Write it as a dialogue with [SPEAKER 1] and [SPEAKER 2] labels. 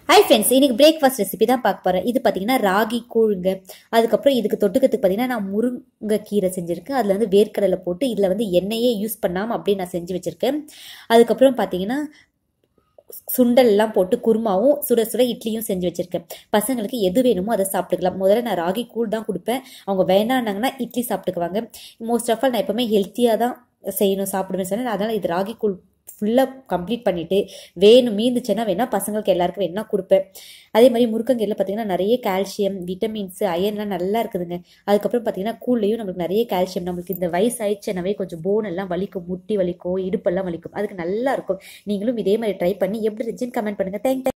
[SPEAKER 1] hi friends இன்னைக்கு breakfast recipe தான் பார்க்க போகிறேன் இது பார்த்தீங்கன்னா ராகி கூழுங்க அதுக்கப்புறம் இதுக்கு தொட்டுக்கிறதுக்கு பார்த்தீங்கன்னா நான் முருங்கைக்கீரை செஞ்சுருக்கேன் அதில் வந்து வேர்க்கடலை போட்டு இதில் வந்து எண்ணெயே யூஸ் பண்ணாமல் அப்படியே நான் செஞ்சு வச்சுருக்கேன் அதுக்கப்புறம் பார்த்தீங்கன்னா சுண்டல்லாம் போட்டு குருமாவும் சுட சுட இட்லியும் செஞ்சு வச்சுருக்கேன் பசங்களுக்கு எது வேணுமோ அதை சாப்பிட்டுக்கலாம் முதல்ல நான் ராகி கூழ் தான் கொடுப்பேன் அவங்க வேணான்னாங்கன்னா இட்லி சாப்பிட்டுக்குவாங்க மோஸ்ட் ஆஃப் ஆல் நான் எப்போவுமே ஹெல்த்தியாக தான் செய்யணும் சாப்பிடுவேன் சொன்னேன் அதனால் இது ராகி கூழ் ஃபுல்லாக கம்ப்ளீட் பண்ணிவிட்டு வேணும் மீந்துச்சுன்னா வேணால் பசங்களுக்கு எல்லாருக்கும் வேணா கொடுப்பேன் அதே மாதிரி முருங்கங்கீரில் பார்த்தீங்கன்னா நிறைய கால்சியம் விட்டமின்ஸு அயன்லாம் நல்லா இருக்குதுங்க அதுக்கப்புறம் பார்த்தீங்கன்னா கூழ்லையும் நம்மளுக்கு நிறைய கால்சியம் நம்மளுக்கு இந்த வயசு ஆயிடுச்சுனாவே கொஞ்சம் போன் எல்லாம் வலிக்கும் முட்டி வலிக்கும் இடுப்பெல்லாம் வலிக்கும் அதுக்கு நல்லா இருக்கும் நீங்களும் இதே மாதிரி ட்ரை பண்ணி எப்படி இருந்துச்சுன்னு கமெண்ட் பண்ணுங்கள் தேங்க்